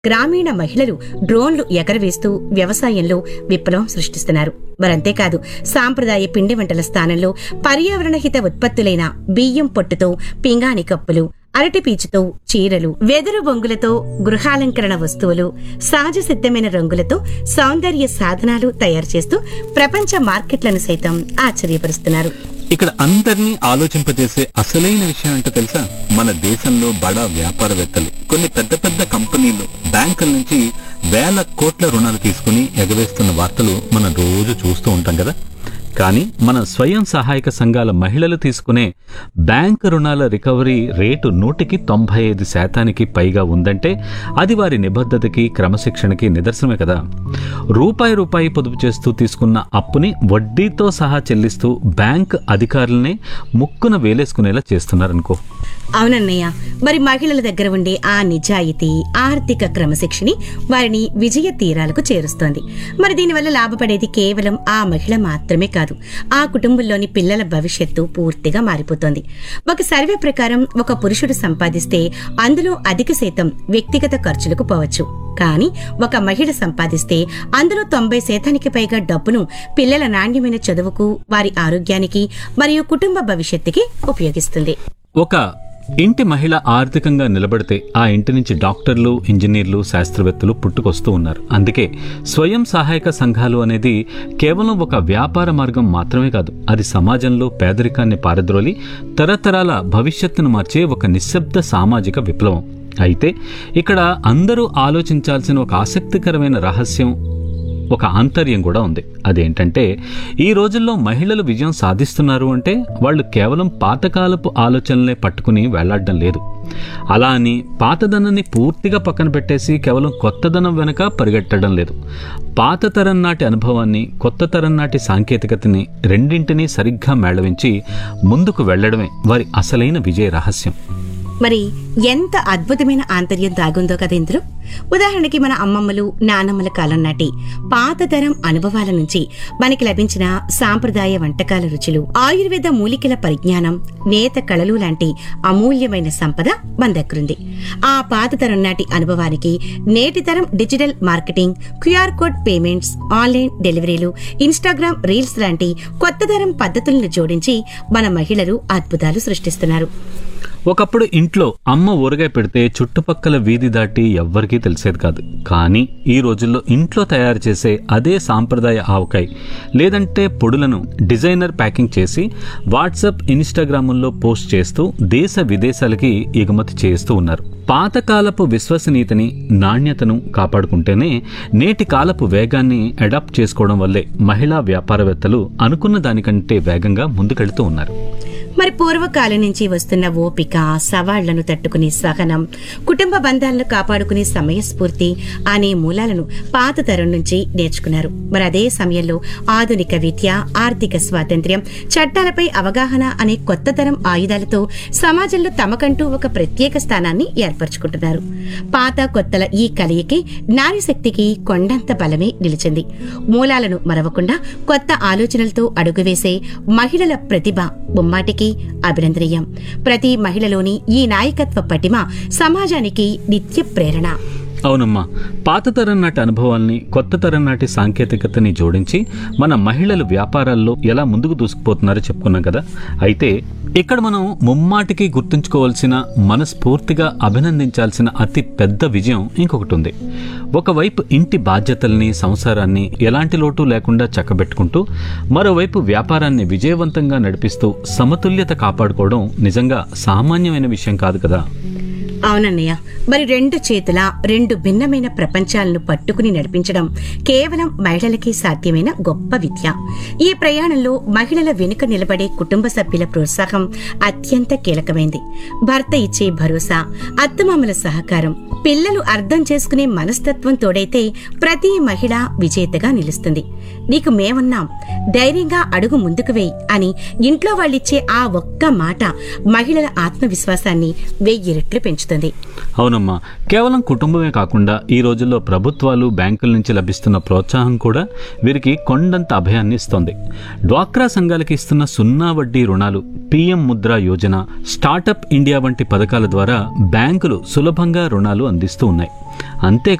గ్రామీణ మహిళలు డ్రోన్లు ఎగరవేస్తూ వ్యవసాయంలో విప్లవం సృష్టిస్తున్నారు మరంతేకాదు సాంప్రదాయ పిండి వంటల స్థానంలో పర్యావరణ హిత ఉత్పత్తులైన బియ్యం పొట్టుతో పింగాణి కప్పులు అరటి పీచుతో చీరలు వెదురు బొంగులతో గృహాలంకరణ వస్తువులు సహజ సిద్ధమైన రంగులతో సౌందర్య సాధనాలు తయారు చేస్తూ ప్రపంచ మార్కెట్లను సైతం ఆశ్చర్యపరుస్తున్నారు ఇక్కడ అందరినీ ఆలోచింపజేసే అసలైన విషయం ఏంటో తెలుసా మన దేశంలో బడా వ్యాపారవేత్తలు కొన్ని పెద్ద పెద్ద కంపెనీలు బ్యాంకుల నుంచి వేల కోట్ల రుణాలు తీసుకుని ఎగవేస్తున్న వార్తలు మనం రోజు చూస్తూ ఉంటాం కదా కానీ మన స్వయం సహాయక సంఘాల మహిళలు తీసుకునే బ్యాంక్ రుణాల రికవరీ రేటు నూటికి తొంభై ఐదు శాతానికి పైగా ఉందంటే అది వారి నిబద్ధతకి క్రమశిక్షణకి నిదర్శనమే కదా రూపాయి రూపాయి పొదుపు చేస్తూ తీసుకున్న అప్పుని వడ్డీతో సహా చెల్లిస్తూ బ్యాంక్ అధికారులనే ముక్కున వేలేసుకునేలా చేస్తున్నారనుకో అవునన్నయ్య మరి మహిళల దగ్గర ఉండే ఆ నిజాయితీ ఆర్థిక క్రమశిక్షణని వారిని విజయ తీరాలకు చేరుస్తోంది మరి దీనివల్ల లాభపడేది కేవలం ఆ మహిళ మాత్రమే కాదు ఆ కుటుంబంలోని పిల్లల భవిష్యత్తు పూర్తిగా మారిపోతోంది ఒక సర్వే ప్రకారం ఒక పురుషుడు సంపాదిస్తే అందులో అధిక శాతం వ్యక్తిగత ఖర్చులకు పోవచ్చు కానీ ఒక మహిళ సంపాదిస్తే అందులో తొంభై శాతానికి పైగా డబ్బును పిల్లల నాణ్యమైన చదువుకు వారి ఆరోగ్యానికి మరియు కుటుంబ భవిష్యత్తుకి ఉపయోగిస్తుంది ఒక ఇంటి మహిళ ఆర్థికంగా నిలబడితే ఆ ఇంటి నుంచి డాక్టర్లు ఇంజనీర్లు శాస్త్రవేత్తలు పుట్టుకొస్తూ ఉన్నారు అందుకే స్వయం సహాయక సంఘాలు అనేది కేవలం ఒక వ్యాపార మార్గం మాత్రమే కాదు అది సమాజంలో పేదరికాన్ని పారద్రోలి తరతరాల భవిష్యత్తును మార్చే ఒక నిశ్శబ్ద సామాజిక విప్లవం అయితే ఇక్కడ అందరూ ఆలోచించాల్సిన ఒక ఆసక్తికరమైన రహస్యం ఒక ఆంతర్యం కూడా ఉంది అదేంటంటే ఈ రోజుల్లో మహిళలు విజయం సాధిస్తున్నారు అంటే వాళ్ళు కేవలం పాతకాలపు ఆలోచనలే పట్టుకుని వెళ్లాడడం లేదు అలా అని పాతదనాన్ని పూర్తిగా పక్కన పెట్టేసి కేవలం కొత్తదనం వెనక పరిగెట్టడం లేదు పాత తరం నాటి అనుభవాన్ని కొత్త తరం నాటి సాంకేతికతని రెండింటినీ సరిగ్గా మేళవించి ముందుకు వెళ్లడమే వారి అసలైన విజయ రహస్యం మరి ఎంత అద్భుతమైన ఆంతర్యం దాగుందో కదా ఇందులో ఉదాహరణకి మన అమ్మమ్మలు నానమ్మల కాలం నాటి పాతతరం అనుభవాల నుంచి మనకి లభించిన సాంప్రదాయ వంటకాల రుచులు ఆయుర్వేద మూలికల పరిజ్ఞానం నేత కళలు లాంటి అమూల్యమైన సంపద మన దగ్గరుంది ఆ పాతతరం నాటి అనుభవానికి నేటి తరం digital marketing QR code payments online డెలివరీలు ఇన్స్టాగ్రామ్ రీల్స్ లాంటి కొత్త తరం పద్ధతులను జోడించి మన మహిళలు అద్భుతాలు సృష్టిస్తున్నారు ఒకప్పుడు ఇంట్లో అమ్మ ఊరగాయ పెడితే చుట్టుపక్కల వీధి దాటి ఎవ్వరికీ తెలిసేది కాదు కానీ ఈ రోజుల్లో ఇంట్లో తయారు చేసే అదే సాంప్రదాయ ఆవకాయ లేదంటే పొడులను డిజైనర్ ప్యాకింగ్ చేసి వాట్సాప్ ఇన్స్టాగ్రాముల్లో పోస్ట్ చేస్తూ దేశ విదేశాలకి ఎగుమతి చేస్తూ ఉన్నారు పాతకాలపు విశ్వసనీయతని నాణ్యతను కాపాడుకుంటేనే నేటి కాలపు వేగాన్ని అడాప్ట్ చేసుకోవడం వల్లే మహిళా వ్యాపారవేత్తలు అనుకున్న దానికంటే వేగంగా ముందుకెళ్తూ ఉన్నారు మరి పూర్వకాలం నుంచి వస్తున్న ఓపిక సవాళ్లను తట్టుకునే సహనం కుటుంబ బంధాలను కాపాడుకునే సమయస్ఫూర్తి అనే మూలాలను పాత తరం నుంచి నేర్చుకున్నారు మరి అదే సమయంలో ఆధునిక విద్య ఆర్థిక స్వాతంత్ర్యం చట్టాలపై అవగాహన అనే కొత్త తరం ఆయుధాలతో సమాజంలో తమకంటూ ఒక ప్రత్యేక స్థానాన్ని ఏర్పరచుకుంటున్నారు పాత కొత్తల ఈ కలయికి నారీ శక్తికి కొండంత బలమే నిలిచింది మూలాలను మరవకుండా కొత్త ఆలోచనలతో అడుగువేసే మహిళల ప్రతిభ ముమ్మాటికి అభినందనీయం ప్రతి మహిళలోని ఈ నాయకత్వ పటిమ సమాజానికి నిత్య ప్రేరణ అవునమ్మా పాత తరం నాటి అనుభవాల్ని కొత్త తరం నాటి సాంకేతికతని జోడించి మన మహిళలు వ్యాపారాల్లో ఎలా ముందుకు దూసుకుపోతున్నారో చెప్పుకున్నాం కదా అయితే ఇక్కడ మనం ముమ్మాటికి గుర్తుంచుకోవాల్సిన మనస్ఫూర్తిగా అభినందించాల్సిన అతి పెద్ద విజయం ఇంకొకటి ఉంది ఒకవైపు ఇంటి బాధ్యతల్ని సంసారాన్ని ఎలాంటి లోటు లేకుండా చక్కబెట్టుకుంటూ మరోవైపు వ్యాపారాన్ని విజయవంతంగా నడిపిస్తూ సమతుల్యత కాపాడుకోవడం నిజంగా సామాన్యమైన విషయం కాదు కదా అవునన్నయ్య మరి రెండు చేతుల రెండు భిన్నమైన ప్రపంచాలను పట్టుకుని నడిపించడం కేవలం మహిళలకే సాధ్యమైన గొప్ప విద్య ఈ ప్రయాణంలో మహిళల వెనుక నిలబడే కుటుంబ సభ్యుల ప్రోత్సాహం అత్యంత కీలకమైంది భర్త ఇచ్చే భరోసా అత్తమామల సహకారం పిల్లలు అర్థం చేసుకునే మనస్తత్వం తోడైతే ప్రతి మహిళ విజేతగా నిలుస్తుంది నీకు మేమున్నాం ధైర్యంగా అడుగు ముందుకు వేయి అని ఇంట్లో వాళ్ళిచ్చే ఆ ఒక్క మాట మహిళల ఆత్మవిశ్వాసాన్ని వెయ్యి రెట్లు పెంచుతుంది నిలుస్తుంది అవునమ్మా కేవలం కుటుంబమే కాకుండా ఈ రోజుల్లో ప్రభుత్వాలు బ్యాంకుల నుంచి లభిస్తున్న ప్రోత్సాహం కూడా వీరికి కొండంత అభయాన్ని ఇస్తోంది డ్వాక్రా సంఘాలకి ఇస్తున్న సున్నా వడ్డీ రుణాలు PM Mudra Yojana startup India వంటి పథకాల ద్వారా బ్యాంకులు సులభంగా రుణాలు అందిస్తూ ఉన్నాయి అంతే